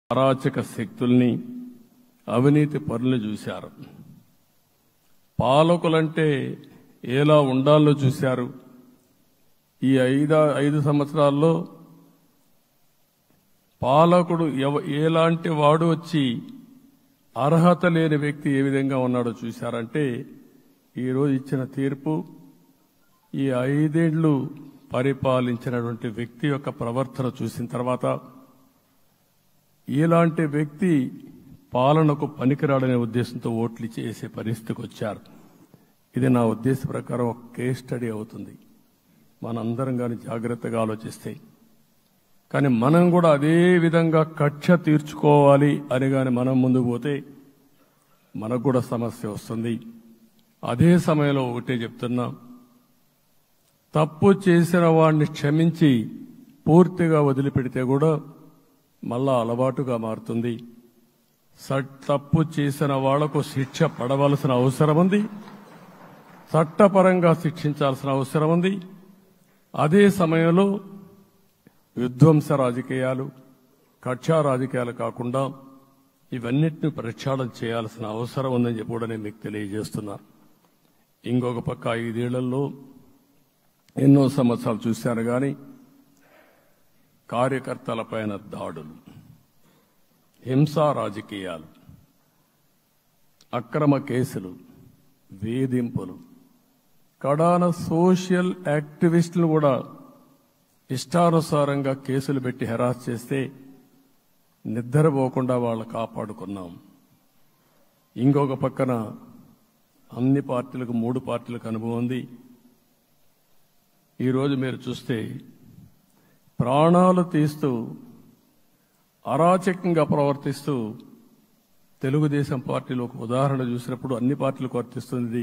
అరాచక శక్తుల్ని అవినీతి పరుల్ని చూశారు పాలకులంటే ఎలా ఉండాలో చూశారు ఈ ఐదు ఐదు సంవత్సరాల్లో పాలకుడు ఎవ ఎలాంటి వాడు వచ్చి అర్హత లేని వ్యక్తి ఏ విధంగా ఉన్నాడో చూశారంటే ఈరోజు ఇచ్చిన తీర్పు ఈ ఐదేళ్లు పరిపాలించినటువంటి వ్యక్తి యొక్క ప్రవర్తన చూసిన తర్వాత ఇలాంటి వ్యక్తి పాలనకు పనికిరాడనే ఉద్దేశంతో ఓట్లు చేసే పరిస్థితికి వచ్చారు ఇది నా ఉద్దేశ ప్రకారం ఒక కేస్ స్టడీ అవుతుంది మనందరం కానీ జాగ్రత్తగా ఆలోచిస్తే కానీ మనం కూడా అదే విధంగా కక్ష తీర్చుకోవాలి అని కానీ మనం ముందుకు పోతే మనకు కూడా సమస్య వస్తుంది అదే సమయంలో ఒకటే చెప్తున్నా తప్పు చేసిన వాడిని క్షమించి పూర్తిగా వదిలిపెడితే కూడా మళ్ళా అలవాటుగా మారుతుంది స- తప్పు చేసిన వాళ్లకు శిక్ష పడవలసిన అవసరం ఉంది చట్టపరంగా శిక్షించాల్సిన అవసరం ఉంది అదే సమయంలో విధ్వంస రాజకీయాలు కక్షా రాజకీయాలు కాకుండా ఇవన్నిటిని ప్రక్షాళన చేయాల్సిన అవసరం ఉందని చెప్పి కూడా నేను మీకు తెలియజేస్తున్నా ఇంకొక పక్క ఐదేళ్లలో ఎన్నో సంవత్సరాలు చూశాను కానీ కార్యకర్తలపైన దాడులు హింసా రాజకీయాలు అక్రమ కేసులు వేధింపులు కడాన సోషల్ యాక్టివిస్టులు కూడా ఇష్టానుసారంగా కేసులు పెట్టి హెరాస్ చేస్తే నిద్రపోకుండా వాళ్ళు కాపాడుకున్నాం ఇంకొక పక్కన అన్ని పార్టీలకు మూడు పార్టీలకు అనుభవం ఉంది ఈరోజు మీరు చూస్తే ప్రాణాలు తీస్తూ అరాచకంగా ప్రవర్తిస్తూ తెలుగుదేశం పార్టీలో ఒక ఉదాహరణ చూసినప్పుడు అన్ని పార్టీలకు వర్తిస్తుంది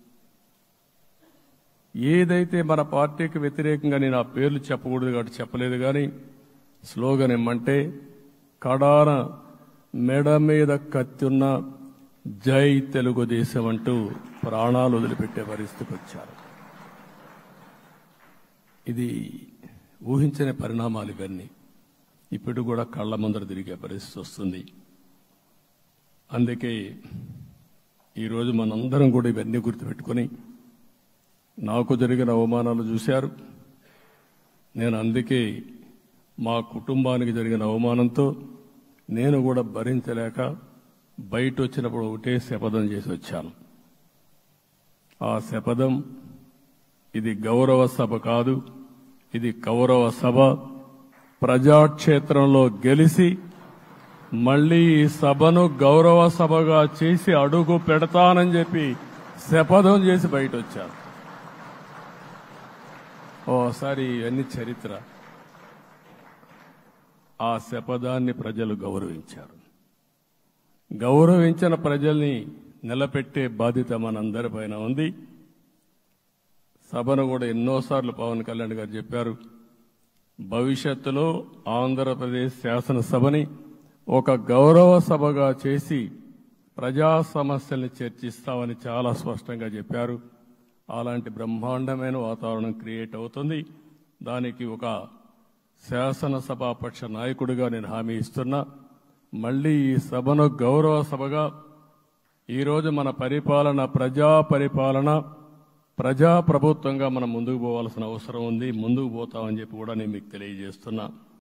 ఏదైతే మన పార్టీకి వ్యతిరేకంగా నేను ఆ పేర్లు చెప్పకూడదు కాబట్టి చెప్పలేదు కానీ స్లోగన్ ఏమంటే కడాన మెడ మీద కత్తున్న జై తెలుగుదేశం అంటూ ప్రాణాలు వదిలిపెట్టే పరిస్థితికి వచ్చారు ఇది ఊహించని పరిణామాలు ఇవన్నీ ఇప్పుడు కూడా కళ్ళ ముందర తిరిగే పరిస్థితి వస్తుంది అందుకే ఈరోజు మనందరం కూడా ఇవన్నీ గుర్తుపెట్టుకొని నాకు జరిగిన అవమానాలు చూశారు నేను అందుకే మా కుటుంబానికి జరిగిన అవమానంతో నేను కూడా భరించలేక బయట వచ్చినప్పుడు ఒకటే శపథం చేసి వచ్చాను ఆ శపథం ఇది గౌరవ సభ కాదు ఇది కౌరవ సభ ప్రజాక్షేత్రంలో గెలిచి మళ్ళీ ఈ సభను గౌరవ సభగా చేసి అడుగు పెడతానని చెప్పి శపథం చేసి బయట వచ్చాను ఓసారి ఇవన్నీ చరిత్ర ఆ శపథాన్ని ప్రజలు గౌరవించారు గౌరవించిన ప్రజల్ని నిలబెట్టే బాధ్యత మనందరిపైన ఉంది సభను కూడా ఎన్నోసార్లు పవన్ కళ్యాణ్ గారు చెప్పారు భవిష్యత్తులో ఆంధ్రప్రదేశ్ శాసనసభని ఒక గౌరవ సభగా చేసి ప్రజా సమస్యల్ని చర్చిస్తామని చాలా స్పష్టంగా చెప్పారు అలాంటి బ్రహ్మాండమైన వాతావరణం క్రియేట్ అవుతుంది దానికి ఒక శాసనసభాపక్ష నాయకుడిగా నేను హామీ ఇస్తున్నా మళ్ళీ ఈ సభను గౌరవ సభగా ఈరోజు మన పరిపాలన ప్రజా పరిపాలన ప్రజా ప్రభుత్వంగా మనం ముందుకు పోవాల్సిన అవసరం ఉంది ముందుకు పోతామని చెప్పి కూడా నేను మీకు తెలియజేస్తున్నా